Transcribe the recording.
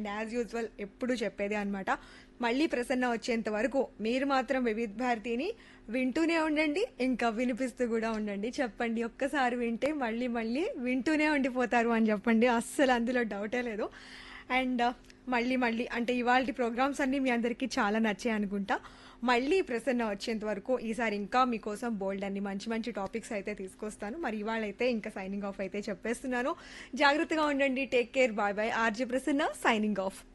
as usual ఎప్పుడు చెప్పేదే అనమాట మళ్ళీ ప్రసన్న వచ్చేంత వరకు మీరు మాత్రం వివిధ్ భారతిని వింటూనే ఉండండి ఇంకా వినిపిస్తూ కూడా ఉండండి చెప్పండి ఒక్కసారి వింటే మళ్ళీ మళ్ళీ వింటూనే ఉండిపోతారు అని చెప్పండి అస్సలు అందులో డౌటే లేదు అండ్ మళ్ళీ మళ్ళీ అంటే ఇవాళ ప్రోగ్రామ్స్ అన్నీ మీ అందరికీ చాలా నచ్చాయి అనుకుంటా మళ్ళీ ప్రసన్న వచ్చేంత వరకు ఈసారి ఇంకా మీకోసం బోల్డ్ అన్ని మంచి మంచి టాపిక్స్ అయితే తీసుకొస్తాను మరి ఇవాళ అయితే ఇంకా సైనింగ్ ఆఫ్ అయితే చెప్పేస్తున్నాను జాగ్రత్తగా ఉండండి take care bye bye RJ Prasanna signing of